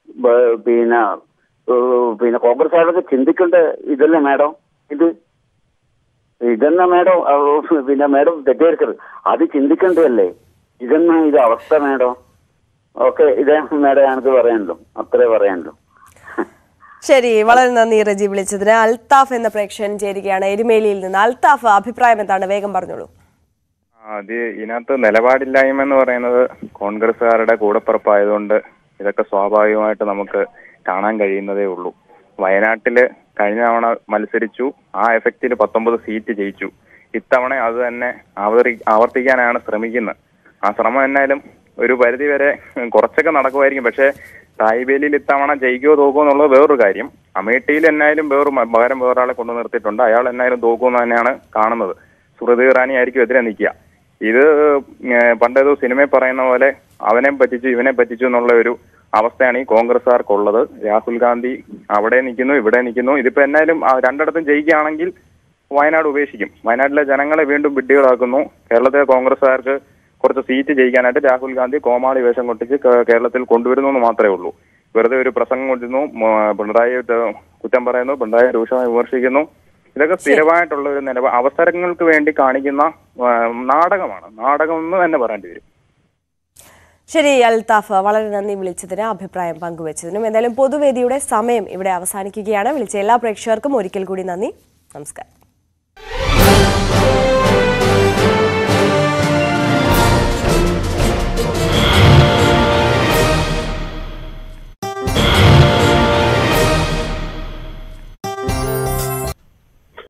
ബ- പിന്നെ ഏഹ്, പിന്നെ കോൺഗ്രസ്സുകാരൊക്കെ ചിന്തിക്കേണ്ട ഇതല്ലേ മാഡം ഇത് ഇതെന്നാ മേഡം അവ- പിന്നെ മേഡം തെറ്റിദ്ധരിക്കരുത് അത് ചിന്തിക്കേണ്ടതല്ലേ ഇതെന്നാ ഇത് അവസ്ഥ മേഡം ഓക്കെ ഇതേ മേഡം എനിക്ക് പറയാനുള്ളൂ അത്രേ പറയാനുള്ളൂ ശരി വളരെ നന്ദി റജി വിളിച്ചതിന് അൽത്താഫ് എന്ന പ്രേക്ഷകൻ ചേരുകയാണ് എരുമേലിയിൽ നിന്ന് അൽത്താഫ് അഭിപ്രായം എന്താണ് വേഗം പറഞ്ഞോളൂ അത് ഇതിനകത്ത് നിലപാടില്ലായ്മ എന്ന് പറയുന്നത് കോൺഗ്രസ്സുകാരുടെ കൂടപ്പിറപ്പായതുകൊണ്ട് ഇതൊക്കെ സ്വാഭാവികമായിട്ട് നമുക്ക് കാണാൻ കഴിയുന്നതേ ഉള്ളൂ വയനാട്ടില് കഴിഞ്ഞ തവണ മത്സരിച്ചു ആ എഫക്റ്റിൽ പത്തൊമ്പത് സീറ്റ് ജയിച്ചു ഇത്തവണ അത് തന്നെ ആവർത്തി ആവർത്തിക്കാനാണ് ശ്രമിക്കുന്നത് ആ ശ്രമം എന്നാലും ഒരു പരിധി വരെ കുറച്ചൊക്കെ നടക്കുമായിരിക്കും പക്ഷേ റായ്ബേലിയിൽ ഇത്തവണ ജയിക്കുമോ തോക്കുമോ എന്നുള്ളത് വേറൊരു കാര്യം അമേഠിയിൽ എന്നായാലും വേറൊരു മ- പകരം വേറൊരാളെ കൊണ്ടു നിർത്തിയിട്ടുണ്ട് അയാൾ എന്നായാലും തോക്കുമെന്ന് തന്നെയാണ് കാണുന്നത് സുഹൃത് ഇറാനി ആയിരിക്കും എതിരെ നിൽക്കുക ഇത് ഏഹ്, പണ്ടേതോ സിനിമയിൽ പറയുന്ന പോലെ അവനെ പറ്റിച്ചു ഇവനെ പറ്റിച്ചു എന്നുള്ള ഒരു അവസ്ഥയാണ് ഈ കോൺഗ്രസ്സുകാർക്കുള്ളത് രാഹുൽ ഗാന്ധി അവിടെ നിൽക്കുന്നു ഇവിടെ നിൽക്കുന്നു ഇതിപ്പോ എന്നായാലും ആ രണ്ടിടത്തും ജയിക്കുകയാണെങ്കിൽ വയനാട് ഉപേക്ഷിക്കും വയനാട്ടിലെ ജനങ്ങളെ വീണ്ടും വിഡ്ഢികളാക്കുന്നു കേരളത്തിലെ കോൺഗ്രസ്സുകാർക്ക് കുറച്ച് സീറ്റ് ജയിക്കാനായിട്ട് രാഹുൽ ഗാന്ധി കോമാളി വേഷം കൊട്ടിച്ച് കേ- കേരളത്തിൽ കൊണ്ടുവരുന്നു എന്ന് മാത്രമേ ഉള്ളൂ വെറുതെ ഒരു പ്രസംഗം കൊണ്ടിരുന്നു മ- പിണറായി ത- കുറ്റം പറയുന്നു പിണറായി രൂക്ഷമായി വിമർശിക്കുന്നു ഇതൊക്കെ സ്ഥിരമായിട്ടുള്ള ഒരു നിലപാട് അവസരങ്ങൾക്ക് വേണ്ടി കാണിക്കുന്ന ആ, നാടകമാണ് നാടകം എന്ന് തന്നെ പറയേണ്ടി വരും ശരി അൽത്താഫ് വളരെ നന്ദി വിളിച്ചതിന് അഭിപ്രായം പങ്കുവച്ചതിനും എന്തായാലും പൊതുവേദിയുടെ സമയം ഇവിടെ അവസാനിക്കുകയാണ് വിളിച്ച എല്ലാ പ്രേക്ഷകർക്കും ഒരിക്കൽ കൂടി നന്ദി നമസ്കാരം